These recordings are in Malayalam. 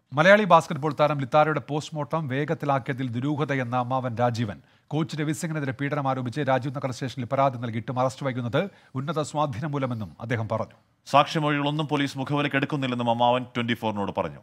മലയാളി ബാസ്കറ്റ്ബോൾ താരം ലിത്താരയുടെ പോസ്റ്റ്മോർട്ടം വേഗത്തിലാക്കിയതിൽ ദുരൂഹതയെന്ന അമ്മാവൻ രാജീവൻ കോച്ച് രവിസിംഗിനെതിരെ പീഡനം ആരോപിച്ച് രാജീവ് നഗർ സ്റ്റേഷനിൽ പരാതി നൽകിയിട്ടും അറസ്റ്റ് വൈകുന്നത് ഉന്നത സ്വാധീനം മൂലമെന്നും അദ്ദേഹം പറഞ്ഞു സാക്ഷിമൊഴികളൊന്നും പോലീസ് മുഖവിലേക്ക് എടുക്കുന്നില്ലെന്നും അമ്മാവൻ ട്വന്റി ഫോറിനോട് പറഞ്ഞു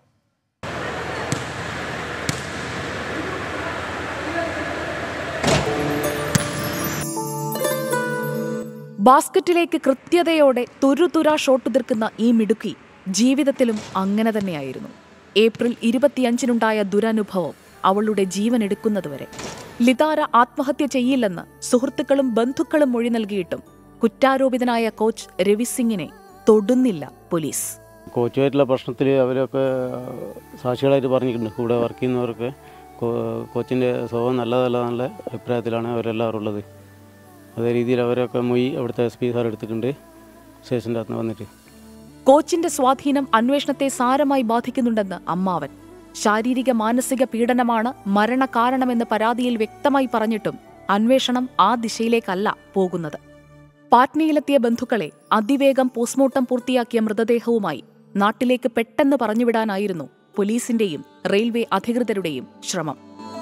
ബാസ്ക്കറ്റിലേക്ക് കൃത്യതയോടെ തുരുതുര ഷോട്ട് തീർക്കുന്ന ഈ മിടുക്കി ജീവിതത്തിലും അങ്ങനെ തന്നെയായിരുന്നു ഏപ്രിൽ ഇരുപത്തിയഞ്ചിനുണ്ടായ ദുരനുഭവം അവളുടെ ജീവൻ എടുക്കുന്നതുവരെ ലിതാര ആത്മഹത്യ ചെയ്യില്ലെന്ന് സുഹൃത്തുക്കളും ബന്ധുക്കളും മൊഴി നൽകിയിട്ടും കുറ്റാരോപിതനായ കോച്ച് രവിസിംഗിനെ തൊടുന്നില്ല പോലീസ് കോച്ചുമായിട്ടുള്ള പ്രശ്നത്തിൽ അവരൊക്കെ സാക്ഷികളായിട്ട് പറഞ്ഞിട്ടുണ്ട് കൂടെ വർക്ക് ചെയ്യുന്നവർക്ക് കോ- കോച്ചിൻ്റെ സ്വഭാവം നല്ലതല്ല നല്ല അഭിപ്രായത്തിലാണ് അവരെല്ലാവരും ഉള്ളത് അതേ രീതിയിൽ അവരൊക്കെ മൊയ് അവിടുത്തെ എസ് പി സാർ എടുത്തിട്ടുണ്ട് സ്റ്റേഷൻ്റെ അകത്ത് വന്നിട്ട് കോച്ചിന്റെ സ്വാധീനം അന്വേഷണത്തെ സാരമായി ബാധിക്കുന്നുണ്ടെന്ന് അമ്മാവൻ ശാരീരിക മാനസിക പീഡനമാണ് മരണകാരണമെന്ന് പരാതിയിൽ വ്യക്തമായി പറഞ്ഞിട്ടും അന്വേഷണം ആ ദിശയിലേക്കല്ല പോകുന്നത് പാറ്റ്നയിലെത്തിയ ബന്ധുക്കളെ അതിവേഗം പോസ്റ്റ്മോർട്ടം പൂർത്തിയാക്കിയ മൃതദേഹവുമായി നാട്ടിലേക്ക് പെട്ടെന്ന് പറഞ്ഞുവിടാനായിരുന്നു പോലീസിന്റെയും റെയിൽവേ അധികൃതരുടെയും ശ്രമം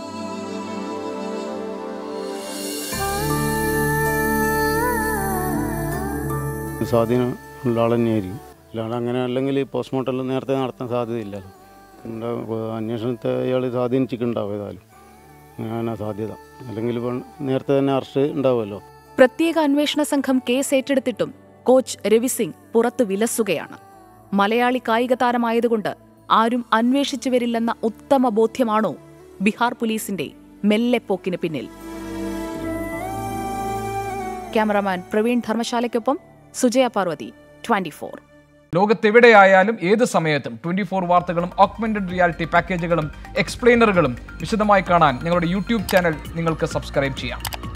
സ്വാധീനം ഉള്ള ആൾ തന്നെയായിരിക്കും അല്ലാണ്ട് അങ്ങനെ അല്ലെങ്കിൽ പോസ്റ്റ്മോർട്ടം നേരത്തെ നടത്താൻ സാധ്യതയില്ലല്ലോ നമ്മുടെ അന്വേഷണത്തെ ഇയാൾ സ്വാധീനിച്ചിട്ടുണ്ടാവും ഏതായാലും അങ്ങനെയാണ് സാധ്യത അല്ലെങ്കിൽ ഇപ്പം നേരത്തെ തന്നെ അറസ്റ്റ് ഉണ്ടാവുമല്ലോ പ്രത്യേക അന്വേഷണ സംഘം കേസ് ഏറ്റെടുത്തിട്ടും കോച്ച് രവിസിംഗ് പുറത്തു വിലസുകയാണ് മലയാളി കായിക താരമായതുകൊണ്ട് ആരും അന്വേഷിച്ചു വരില്ലെന്ന ഉത്തമ ബോധ്യമാണോ ബീഹാർ പോലീസിന്റെ മെല്ലെപ്പോക്കിന് പിന്നിൽ ക്യാമറാമാൻ പ്രവീൺ ധർമ്മശാലയ്ക്കൊപ്പം സുജയ പാർവതി ട്വന്റി ഫോർ ലോകത്തെവിടെയായാലും ഏത് സമയത്തും ട്വന്റി ഫോർ വാർത്തകളും ഓഗ്മെന്റഡ് റിയാലിറ്റി പാക്കേജുകളും എക്സ്പ്ലെയിനറുകളും വിശദമായി കാണാൻ ഞങ്ങളുടെ യൂട്യൂബ് ചാനൽ നിങ്ങൾക്ക് സബ്സ്ക്രൈബ് ചെയ്യാം